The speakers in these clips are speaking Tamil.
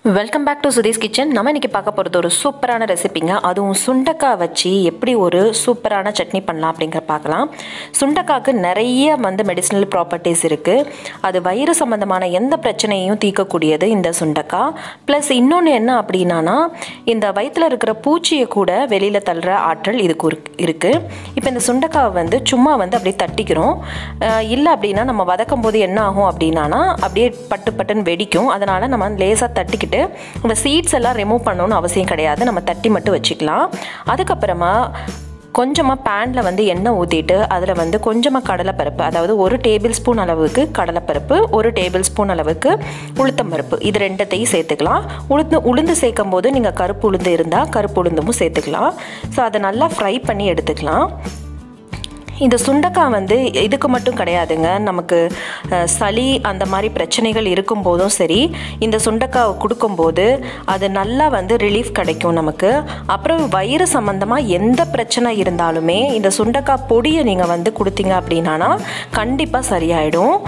welcome back to Sudhi's kitchen நம்ம இன்னைக்கு பார்க்க போகிறது ஒரு சூப்பரான ரெசிபிங்க அதுவும் சுண்டக்காய் வச்சு எப்படி ஒரு சூப்பரான சட்னி பண்ணலாம் அப்படிங்கிற பார்க்கலாம் சுண்டக்காய்க்கு நிறைய வந்து மெடிசினல் ப்ராப்பர்ட்டிஸ் இருக்குது அது வயிறு சம்மந்தமான எந்த பிரச்சனையும் தீர்க்கக்கூடியது இந்த சுண்டக்காய் ப்ளஸ் இன்னொன்று என்ன அப்படின்னா இந்த வயிற்றில் இருக்கிற பூச்சியை கூட வெளியில் தள்ளுற ஆற்றல் இதுக்கு இருக்குது இப்போ இந்த சுண்டக்காவை வந்து சும்மா வந்து அப்படியே தட்டிக்கிறோம் இல்லை அப்படின்னா நம்ம வதக்கும் போது என்ன ஆகும் அப்படின்னா அப்படியே பட்டு பட்டுன்னு வெடிக்கும் அதனால் நம்ம லேசாக தட்டிக்கிட்டு இந்த சீட்ஸ் எல்லாம் ரிமூவ் பண்ணணும்னு அவசியம் கிடையாது நம்ம தட்டி மட்டும் வச்சுக்கலாம் அதுக்கப்புறமா கொஞ்சமாக பேனில் வந்து எண்ணெய் ஊற்றிட்டு அதில் வந்து கொஞ்சமாக கடலைப்பருப்பு அதாவது ஒரு டேபிள் ஸ்பூன் அளவுக்கு கடலைப்பருப்பு ஒரு டேபிள் ஸ்பூன் அளவுக்கு உளுத்தம்பருப்பு இது ரெண்டத்தையும் சேர்த்துக்கலாம் உளுந்து உளுந்து சேர்க்கும் போது நீங்கள் கருப்பு உளுந்து இருந்தால் கருப்பு உளுந்தும் சேர்த்துக்கலாம் ஸோ அதை நல்லா ஃப்ரை பண்ணி எடுத்துக்கலாம் இந்த சுண்டக்காய் வந்து இதுக்கு மட்டும் கிடையாதுங்க நமக்கு சளி அந்த மாதிரி பிரச்சனைகள் இருக்கும்போதும் சரி இந்த சுண்டக்காய் கொடுக்கும்போது அது நல்லா வந்து ரிலீஃப் கிடைக்கும் நமக்கு அப்புறம் வயிறு சம்மந்தமாக எந்த பிரச்சனை இருந்தாலுமே இந்த சுண்டக்காய் பொடியை நீங்கள் வந்து கொடுத்தீங்க அப்படின்னா கண்டிப்பாக சரியாயிடும்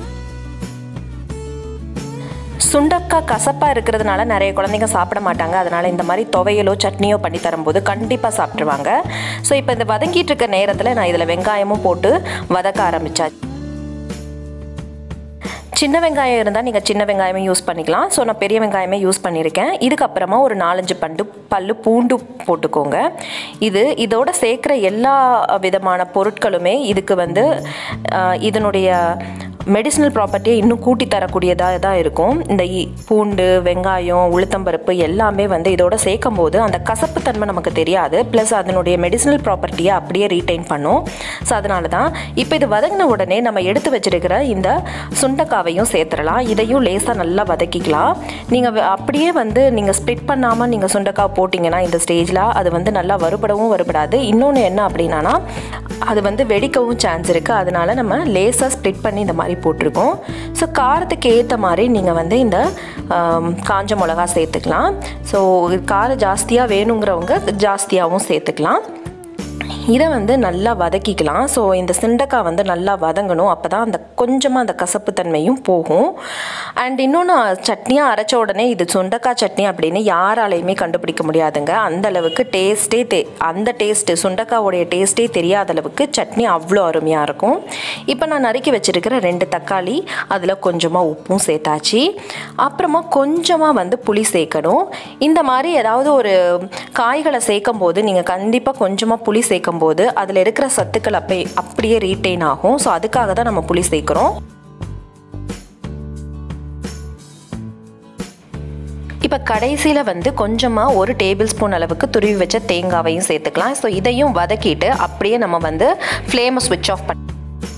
சுண்டக்காய் கசப்பாக இருக்கிறதுனால நிறைய குழந்தைங்க சாப்பிட மாட்டாங்க அதனால் இந்த மாதிரி துவையலோ சட்னியோ பண்ணி தரும்போது கண்டிப்பாக சாப்பிட்ருவாங்க ஸோ இப்போ இந்த வதங்கிட்டு இருக்க நேரத்தில் நான் இதில் வெங்காயமும் போட்டு வதக்க ஆரம்பித்தாச்சு சின்ன வெங்காயம் இருந்தால் நீங்கள் சின்ன வெங்காயமே யூஸ் பண்ணிக்கலாம் ஸோ நான் பெரிய வெங்காயமே யூஸ் பண்ணியிருக்கேன் இதுக்கப்புறமா ஒரு நாலஞ்சு பண்டு பல்லு பூண்டு போட்டுக்கோங்க இது இதோட சேர்க்குற எல்லா விதமான பொருட்களுமே இதுக்கு வந்து இதனுடைய மெடிசினல் ப்ராப்பர்ட்டியை இன்னும் கூட்டி தரக்கூடியதாக தான் இருக்கும் இந்த பூண்டு வெங்காயம் உளுத்தம்பருப்பு எல்லாமே வந்து இதோட சேர்க்கும் போது அந்த கசப்பு தன்மை நமக்கு தெரியாது ப்ளஸ் அதனுடைய மெடிசினல் ப்ராப்பர்ட்டியை அப்படியே ரீட்டைன் பண்ணும் ஸோ அதனால தான் இப்போ இது வதங்கின உடனே நம்ம எடுத்து வச்சிருக்கிற இந்த சுண்டக்காவையும் சேர்த்துடலாம் இதையும் லேசாக நல்லா வதக்கிக்கலாம் நீங்கள் அப்படியே வந்து நீங்கள் ஸ்ப்ளிட் பண்ணாமல் நீங்கள் சுண்டக்காய் போட்டிங்கன்னா இந்த ஸ்டேஜில் அது வந்து நல்லா வறுபடவும் வறுபடாது இன்னொன்று என்ன அப்படின்னா அது வந்து வெடிக்கவும் சான்ஸ் இருக்குது அதனால நம்ம லேசாக ஸ்ப்ளிட் பண்ணி இந்த மாதிரி போட்டிருக்கோம் ஸோ காரத்துக்கு ஏற்ற மாதிரி நீங்கள் வந்து இந்த காஞ்ச மிளகா சேர்த்துக்கலாம் ஸோ காரம் ஜாஸ்தியாக வேணுங்கிறவங்க ஜாஸ்தியாகவும் சேர்த்துக்கலாம் இதை வந்து நல்லா வதக்கிக்கலாம் ஸோ இந்த சிண்டக்காய் வந்து நல்லா வதங்கணும் அப்போ தான் அந்த கொஞ்சமாக அந்த கசப்பு தன்மையும் போகும் அண்ட் இன்னொன்று சட்னியாக அரைச்ச உடனே இது சுண்டக்காய் சட்னி அப்படின்னு யாராலையுமே கண்டுபிடிக்க முடியாதுங்க அந்த அளவுக்கு டேஸ்ட்டே தே அந்த டேஸ்ட்டு சுண்டக்காவோடைய டேஸ்ட்டே தெரியாத அளவுக்கு சட்னி அவ்வளோ அருமையாக இருக்கும் இப்போ நான் நறுக்கி வச்சுருக்கிற ரெண்டு தக்காளி அதில் கொஞ்சமாக உப்பும் சேர்த்தாச்சு அப்புறமா கொஞ்சமாக வந்து புளி சேர்க்கணும் இந்த மாதிரி ஏதாவது ஒரு காய்களை சேர்க்கும் போது நீங்கள் கண்டிப்பாக கொஞ்சமாக புளி சேர்க்கும் போது அதில் இருக்கிற சத்துக்கள் அப்படியே அப்படியே ரீட்டைன் ஆகும் ஸோ அதுக்காக தான் நம்ம புளி சேர்க்குறோம் இப்போ கடைசியில் வந்து கொஞ்சமாக ஒரு டேபிள் ஸ்பூன் அளவுக்கு துருவி வச்ச தேங்காவையும் சேர்த்துக்கலாம் ஸோ இதையும் வதக்கிட்டு அப்படியே நம்ம வந்து ஃப்ளேமை ஸ்விட்ச் ஆஃப் பண்ணி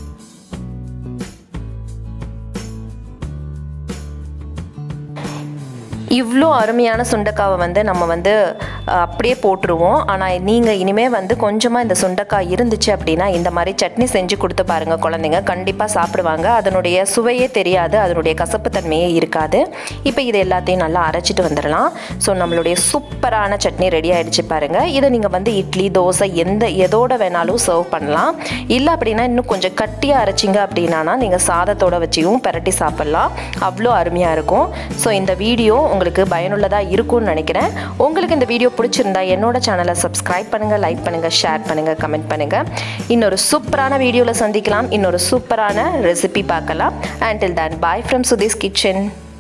இவ்வளோ அருமையான சுண்டைக்காவை வந்து நம்ம வந்து அப்படியே போட்டுருவோம் ஆனால் நீங்கள் இனிமேல் வந்து கொஞ்சமாக இந்த சுண்டைக்காய் இருந்துச்சு அப்படின்னா இந்த மாதிரி சட்னி செஞ்சு கொடுத்து பாருங்கள் குழந்தைங்க கண்டிப்பாக சாப்பிடுவாங்க அதனுடைய சுவையே தெரியாது அதனுடைய கசப்பு தன்மையே இருக்காது இப்போ இது எல்லாத்தையும் நல்லா அரைச்சிட்டு வந்துடலாம் ஸோ நம்மளுடைய சூப்பரான சட்னி ரெடி ஆகிடுச்சு பாருங்கள் இதை நீங்கள் வந்து இட்லி தோசை எந்த எதோட வேணாலும் சர்வ் பண்ணலாம் இல்லை அப்படின்னா இன்னும் கொஞ்சம் கட்டியாக அரைச்சிங்க அப்படின்னா நீங்கள் சாதத்தோட வச்சியும் பெரட்டி சாப்பிட்லாம் அவ்வளோ அருமையாக இருக்கும் ஸோ இந்த வீடியோ உங்களுக்கு பயனுள்ளதாக இருக்கும்னு நினைக்கிறேன் உங்களுக்கு இந்த வீடியோ பிடிச்சிருந்தா என்னோட சேனலை சப்ஸ்கிரைப் பண்ணுங்கள் லைக் பண்ணுங்கள் ஷேர் பண்ணுங்கள் கமெண்ட் பண்ணுங்கள் இன்னொரு சூப்பரான வீடியோவில் சந்திக்கலாம் இன்னொரு சூப்பரான ரெசிபி பார்க்கலாம் until then bye from Sudhi's kitchen